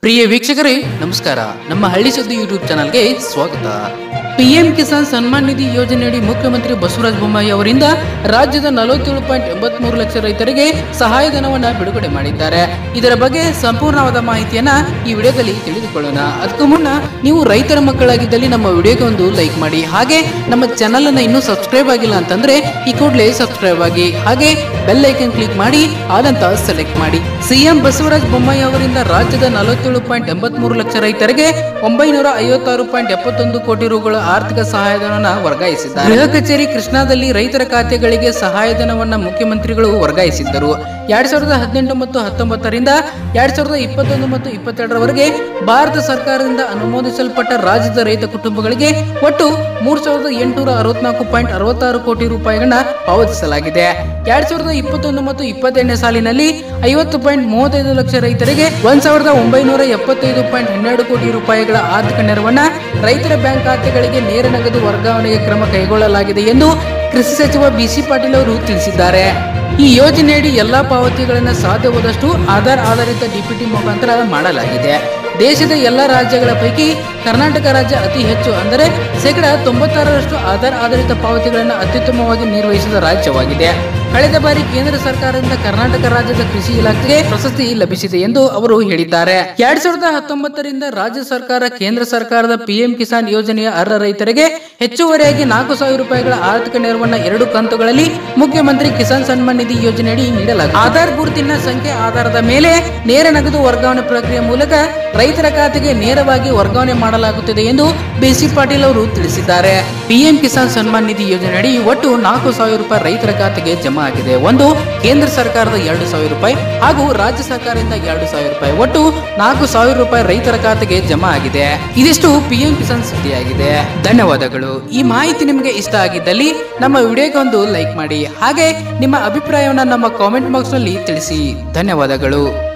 ಪ್ರಿಯ ವೀಕ್ಷಕರೇ ನಮಸ್ಕಾರ ನಮ್ಮ ಹಳ್ಳಿ ಸುದ್ದಿ ಯೂಟ್ಯೂಬ್ ಚಾನಲ್ಗೆ ಸ್ವಾಗತ ಪಿಎಂ ಕಿಸಾನ್ ಸನ್ಮಾನ್ ನಿಧಿ ಯೋಜನೆಯಡಿ ಮುಖ್ಯಮಂತ್ರಿ ಬಸವರಾಜ ಬೊಮ್ಮಾಯಿ ಅವರಿಂದ ರಾಜ್ಯದ ನಲವತ್ತೇಳು ಪಾಯಿಂಟ್ ಎಂಬತ್ಮೂರು ಲಕ್ಷ ರೈತರಿಗೆ ಸಹಾಯಧನವನ್ನ ಬಿಡುಗಡೆ ಮಾಡಿದ್ದಾರೆ ಇದರ ಬಗ್ಗೆ ಸಂಪೂರ್ಣವಾದ ಮಾಹಿತಿಯನ್ನ ಈ ವಿಡಿಯೋದಲ್ಲಿ ತಿಳಿದುಕೊಳ್ಳೋಣ ಅದಕ್ಕೂ ಮುನ್ನ ನೀವು ರೈತರ ಮಕ್ಕಳಾಗಿದ್ದಲ್ಲಿ ನಮ್ಮ ವಿಡಿಯೋಗೆ ಒಂದು ಲೈಕ್ ಮಾಡಿ ಹಾಗೆ ನಮ್ಮ ಚಾನಲ್ ಅನ್ನ ಇನ್ನೂ ಸಬ್ಸ್ಕ್ರೈಬ್ ಆಗಿಲ್ಲ ಅಂತಂದ್ರೆ ಈ ಕೂಡಲೇ ಸಬ್ಸ್ಕ್ರೈಬ್ ಆಗಿ ಹಾಗೆ ಬೆಲ್ ಐಕನ್ ಕ್ಲಿಕ್ ಮಾಡಿ ಆದಂತ ಸೆಲೆಕ್ಟ್ ಮಾಡಿ ಸಿಎಂ ಬಸವರಾಜ ಬೊಮ್ಮಾಯಿ ಅವರಿಂದ ರಾಜ್ಯದ ನಲವತ್ತೇಳು ಪಾಯಿಂಟ್ ಎಂಬತ್ಮೂರು ಲಕ್ಷ ರೈತರಿಗೆ ಒಂಬೈನೂರ ಐವತ್ತಾರು ಪಾಯಿಂಟ್ ಎಪ್ಪತ್ತೊಂದು ಕೋಟಿ ರುಗಳ ಆರ್ಥಿಕ ಸಹಾಯಧನವನ್ನ ವರ್ಗಾಯಿಸಿದ್ದಾರೆ ಗೃಹ ಕಚೇರಿ ಕೃಷ್ಣಾದಲ್ಲಿ ರೈತರ ಖಾತೆಗಳಿಗೆ ಸಹಾಯಧನವನ್ನ ಮುಖ್ಯಮಂತ್ರಿಗಳು ವರ್ಗಾಯಿಸಿದ್ದರು ಎರಡ್ ಸಾವಿರದ ಹದಿನೆಂಟು ಮತ್ತು ಹತ್ತೊಂಬತ್ತರಿಂದ ಎರಡ್ ಸಾವಿರದ ಇಪ್ಪತ್ತೊಂದು ಮತ್ತು ಇಪ್ಪತ್ತೆರಡರವರೆಗೆ ಭಾರತ ಸರ್ಕಾರದಿಂದ ಅನುಮೋದಿಸಲ್ಪಟ್ಟ ರಾಜ್ಯದ ರೈತ ಕುಟುಂಬಗಳಿಗೆ ಒಟ್ಟು ಮೂರ್ ಸಾವಿರದ ಎಂಟುನೂರ ಅರವತ್ನಾಲ್ಕು ಪಾಯಿಂಟ್ ಅರವತ್ತಾರು ಕೋಟಿ ರೂಪಾಯಿಗಳನ್ನ ಪಾವತಿಸಲಾಗಿದೆ ಎರಡ್ ಸಾವಿರದ ಇಪ್ಪತ್ತೊಂದು ಮತ್ತು ಇಪ್ಪತ್ತೆರಡನೇ ಸಾಲಿನಲ್ಲಿ ಐವತ್ತು ಪಾಯಿಂಟ್ ಮೂವತ್ತೈದು ಲಕ್ಷ ರೈತರಿಗೆ ಒಂದ್ ಸಾವಿರದ ಒಂಬೈನೂರ ಎಪ್ಪತ್ತೈದು ಪಾಯಿಂಟ್ ಹನ್ನೆರಡು ಕೋಟಿ ರೂಪಾಯಿಗಳ ಆರ್ಥಿಕ ನೆರವನ್ನ ರೈತರ ಬ್ಯಾಂಕ್ ಖಾತೆಗಳಿಗೆ ನೇರ ನಗದು ವರ್ಗಾವಣೆಗೆ ಕ್ರಮ ಕೈಗೊಳ್ಳಲಾಗಿದೆ ಎಂದು ಕೃಷಿ ಸಚಿವ ಬಿಸಿ ಪಾಟೀಲ್ ಅವರು ತಿಳಿಸಿದ್ದಾರೆ ಈ ಯೋಜನೆಯಡಿ ಎಲ್ಲಾ ಪಾವತಿಗಳನ್ನು ಸಾಧ್ಯವಾದಷ್ಟು ಆಧಾರ್ ಆಧಾರಿತ ಡಿಪಿಟಿ ಮುಖಾಂತರ ಮಾಡಲಾಗಿದೆ ದೇಶದ ಎಲ್ಲ ರಾಜ್ಯಗಳ ಪೈಕಿ ಕರ್ನಾಟಕ ರಾಜ್ಯ ಅತಿ ಹೆಚ್ಚು ಅಂದರೆ ಶೇಕಡ ತೊಂಬತ್ತಾರರಷ್ಟು ಆಧಾರ್ ಆಧಾರಿತ ಪಾವತಿಗಳನ್ನು ಅತ್ಯುತ್ತಮವಾಗಿ ನಿರ್ವಹಿಸಿದ ರಾಜ್ಯವಾಗಿದೆ ಕಳೆದ ಬಾರಿ ಕೇಂದ್ರ ಸರ್ಕಾರದಿಂದ ಕರ್ನಾಟಕ ರಾಜ್ಯದ ಕೃಷಿ ಇಲಾಖೆಗೆ ಪ್ರಶಸ್ತಿ ಲಭಿಸಿದೆ ಎಂದು ಅವರು ಹೇಳಿದ್ದಾರೆ ಎರಡ್ ಸಾವಿರದ ಹತ್ತೊಂಬತ್ತರಿಂದ ರಾಜ್ಯ ಸರ್ಕಾರ ಕೇಂದ್ರ ಸರ್ಕಾರದ ಪಿಎಂ ಕಿಸಾನ್ ಯೋಜನೆಯ ಅರ್ಹ ರೈತರಿಗೆ ಹೆಚ್ಚುವರಿಯಾಗಿ ನಾಲ್ಕು ಸಾವಿರ ರೂಪಾಯಿಗಳ ಆರ್ಥಿಕ ನೆರವನ್ನ ಎರಡು ಕಂತುಗಳಲ್ಲಿ ಮುಖ್ಯಮಂತ್ರಿ ಕಿಸಾನ್ ಸನ್ಮಾನ್ ನಿಧಿ ಯೋಜನೆಯಡಿ ನೀಡಲಾಗಿದೆ ಆಧಾರ್ ಗುರುತಿನ ಸಂಖ್ಯೆ ಆಧಾರದ ಮೇಲೆ ನೇರ ನಗದು ವರ್ಗಾವಣೆ ಪ್ರಕ್ರಿಯೆ ಮೂಲಕ ರೈತರ ಖಾತೆಗೆ ನೇರವಾಗಿ ವರ್ಗಾವಣೆ ಮಾಡಲಾಗುತ್ತದೆ ಎಂದು ಬಿಸಿ ಪಾಟೀಲ್ ಅವರು ತಿಳಿಸಿದ್ದಾರೆ ಪಿಎಂ ಕಿಸಾನ್ ಸನ್ಮಾನ್ ನಿಧಿ ಯೋಜನೆಯಡಿ ಒಟ್ಟು ನಾಲ್ಕು ಸಾವಿರ ರೂಪಾಯಿ ರೈತರ ಖಾತೆಗೆ ಜಮಾ ಆಗಿದೆ ಒಂದು ಕೇಂದ್ರ ಸರ್ಕಾರದ ಎರಡು ಸಾವಿರ ರೂಪಾಯಿ ಹಾಗೂ ರಾಜ್ಯ ಸರ್ಕಾರದಿಂದ ಎರಡು ಸಾವಿರ ರೂಪಾಯಿ ಒಟ್ಟು ನಾಲ್ಕು ಸಾವಿರ ರೂಪಾಯಿ ರೈತರ ಖಾತೆಗೆ ಜಮಾ ಆಗಿದೆ ಇದಿಷ್ಟು ಪಿಎಂ ಕಿಸಾನ್ ಸುದ್ದಿಯಾಗಿದೆ ಧನ್ಯವಾದಗಳು ಈ ಮಾಹಿತಿ ನಿಮಗೆ ಇಷ್ಟ ಆಗಿದ್ದಲ್ಲಿ ನಮ್ಮ ವಿಡಿಯೋಗೆ ಒಂದು ಲೈಕ್ ಮಾಡಿ ಹಾಗೆ ನಿಮ್ಮ ಅಭಿಪ್ರಾಯವನ್ನ ನಮ್ಮ ಕಾಮೆಂಟ್ ಬಾಕ್ಸ್ ನಲ್ಲಿ ತಿಳಿಸಿ ಧನ್ಯವಾದಗಳು